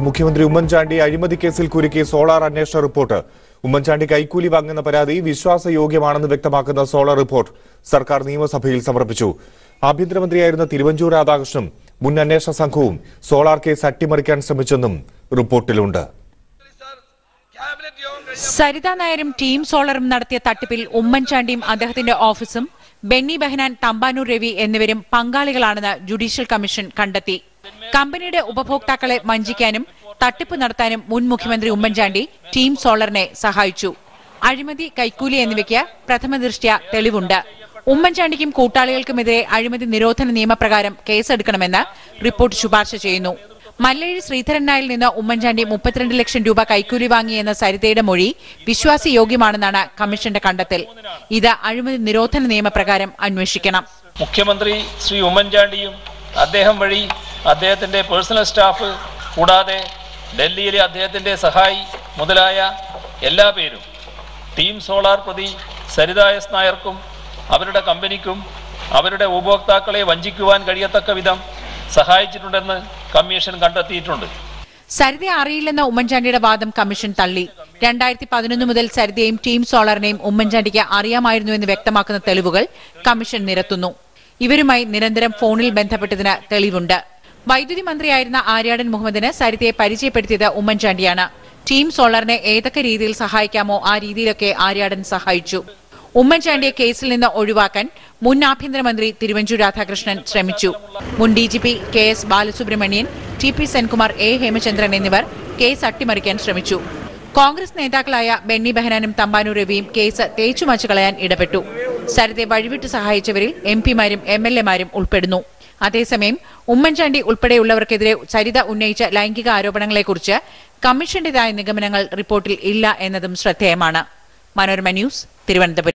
മുഖ്യമന്ത്രി ഉമ്മൻചാണ്ടി അഴിമതി കേസിൽ കുരുക്കി സോളാർ അന്വേഷണ റിപ്പോർട്ട് ഉമ്മൻചാണ്ടി കൈക്കൂലി വാങ്ങുന്ന പരാതി വിശ്വാസയോഗ്യമാണെന്ന് വ്യക്തമാക്കുന്ന സോളാർ റിപ്പോർട്ട് സർക്കാർ നിയമസഭയിൽ സമർപ്പിച്ചു ആഭ്യന്തരമന്ത്രിയായിരുന്ന തിരുവഞ്ചൂർ രാധാകൃഷ്ണനും മുൻ അന്വേഷണ സംഘവും സോളാർ കേസ് അട്ടിമറിക്കാൻ ശ്രമിച്ചെന്നും റിപ്പോർട്ടിലുണ്ട് സരിത നായരും ടീം സോളറും നടത്തിയ തട്ടിപ്പിൽ ഉമ്മൻചാണ്ടിയും അദ്ദേഹത്തിന്റെ ഓഫീസും ബെന്നി ബെഹനാൻ തമ്പാനൂർ രവി എന്നിവരും പങ്കാളികളാണെന്ന് ജുഡീഷ്യൽ കമ്മീഷൻ കണ്ടെത്തി കമ്പനിയുടെ ഉപഭോക്താക്കളെ വഞ്ചിക്കാനും തട്ടിപ്പ് നടത്താനും മുൻ മുഖ്യമന്ത്രി ഉമ്മൻചാണ്ടി ടീം സോളറിനെ സഹായിച്ചു അഴിമതി കൈക്കൂലി എന്നിവയ്ക്ക് പ്രഥമ ദൃഷ്ട്യാ തെളിവുണ്ട് ഉമ്മൻചാണ്ടിക്കും കൂട്ടാളികൾക്കുമെതിരെ അഴിമതി നിരോധന നിയമപ്രകാരം കേസെടുക്കണമെന്ന് റിപ്പോർട്ട് ശുപാർശ ചെയ്യുന്നു മല്ലഴി ശ്രീധരൻ നായിൽ നിന്ന് ഉമ്മൻചാണ്ടി മുപ്പത്തിരണ്ട് ലക്ഷം രൂപ കൈക്കൂലി വാങ്ങിയെന്ന സരിതയുടെ മൊഴി വിശ്വാസയോഗ്യമാണെന്നാണ് കമ്മീഷന്റെ കണ്ടെത്തൽ ഇത് അഴിമതി നിരോധന നിയമപ്രകാരം അന്വേഷിക്കണം മുഖ്യമന്ത്രി ശ്രീ ഉമ്മൻചാണ്ടിയും അദ്ദേഹം വഴി അദ്ദേഹത്തിൻ്റെ പേഴ്സണൽ സ്റ്റാഫ് കൂടാതെ ഡൽഹിയിലെ അദ്ദേഹത്തിൻ്റെ സഹായി മുതലായ എല്ലാ പേരും ടീം സോളാർ പ്രതി സരിത എസ് നായർക്കും അവരുടെ കമ്പനിക്കും അവരുടെ ഉപഭോക്താക്കളെ വഞ്ചിക്കുവാൻ കഴിയത്തക്ക വിധം സഹായിച്ചിട്ടുണ്ടെന്ന് കമ്മീഷൻ കണ്ടെത്തിയിട്ടുണ്ട് സരിത അറിയില്ലെന്ന ഉമ്മൻചാണ്ടിയുടെ വാദം കമ്മീഷൻ തള്ളി രണ്ടായിരത്തി പതിനൊന്ന് മുതൽ സരിതയും ടീം സോളറിനെയും ഉമ്മൻചാണ്ടിക്ക് അറിയാമായിരുന്നുവെന്ന് വ്യക്തമാക്കുന്ന തെളിവുകൾ കമ്മീഷൻ നിരത്തുന്നു ഇവരുമായി നിരന്തരം ഫോണിൽ ബന്ധപ്പെട്ടതിന് തെളിവുണ്ട് വൈദ്യുതി മന്ത്രിയായിരുന്ന ആര്യാടൻ മുഹമ്മദിന് സരിതയെ പരിചയപ്പെടുത്തിയത് ഉമ്മൻചാണ്ടിയാണ് ടീം സോളറിനെ ഏതൊക്കെ രീതിയിൽ സഹായിക്കാമോ ആ രീതിയിലൊക്കെ ആര്യാടൻ സഹായിച്ചു ഉമ്മൻചാണ്ടിയെ കേസിൽ നിന്ന് ഒഴിവാക്കാൻ മുൻ ആഭ്യന്തരമന്ത്രി തിരുവഞ്ചൂർ രാധാകൃഷ്ണൻ ശ്രമിച്ചു മുൻ D G P K S Balasubramanian T P Senkumar A Hemachandran എന്നിവർ കേസ് അട്ടിമറിക്കാൻ ശ്രമിച്ചു കോൺഗ്രസ് നേതാക്കളായ ബെന്നി ബെഹനാനും തമ്പാനൂർ രവിയും കേസ് തേച്ചുമച്ചു കളയാൻ ഇടപെട്ടു സരിതെ വഴിവിട്ട് സഹായിച്ചവരിൽ എം പിമാരും എം എൽ എമാരും ഉൾപ്പെടുന്നു അതേസമയം ഉമ്മൻചാണ്ടി ഉൾപ്പെടെയുള്ളവർക്കെതിരെ സരിത ഉന്നയിച്ച ലൈംഗിക ആരോപണങ്ങളെക്കുറിച്ച് കമ്മീഷന്റേതായ നിഗമനങ്ങൾ റിപ്പോർട്ടിൽ ഇല്ല എന്നതും ശ്രദ്ധേയമാണ് മനോരമ ന്യൂസ് തിരുവനന്തപുരം